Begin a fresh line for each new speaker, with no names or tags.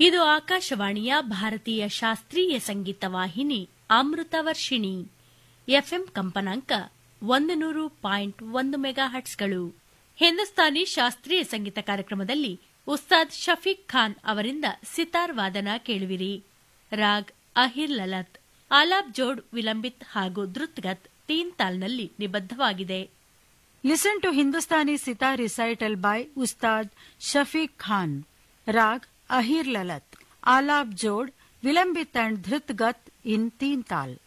ಇದು ಆಕಾಶವಾಣಿಯ ಭಾರತೀಯ ಶಾಸ್ತ್ರೀಯ ಸಂಗೀತ ವಾಹಿನಿ ಅಮೃತ ವರ್ಷಿಣಿ ಎಫ್ಎಂ ಕಂಪನಾಂಕ ಒಂದು ನೂರು ಪಾಯಿಂಟ್ ಒಂದು ಮೆಗಾ ಹಟ್ಸ್ಗಳು ಹಿಂದೂಸ್ತಾನಿ ಶಾಸ್ತ್ರೀಯ ಸಂಗೀತ ಕಾರ್ಯಕ್ರಮದಲ್ಲಿ ಉಸ್ತಾದ್ ಶಫೀಕ್ ಖಾನ್ ಅವರಿಂದ ಸಿತಾರ್ ವಾದನ ಕೇಳುವಿರಿ ರಾಗ್ ಅಹಿರ್ ಲಲತ್ ಆಲಾಬ್ ಜೋಡ್ ವಿಲಂಬಿತ್ ಹಾಗೂ ಧೃತ್ಗತ್ ತೀನ್ ತಾಲ್ನಲ್ಲಿ ನಿಬದ್ಧವಾಗಿದೆ
Listen to Hindustani Sitar recital by Ustad Shafiq Khan. Rag Ahir Lalat. Alap Jod, Vilambit and Dhrit Gat in Teen Tal.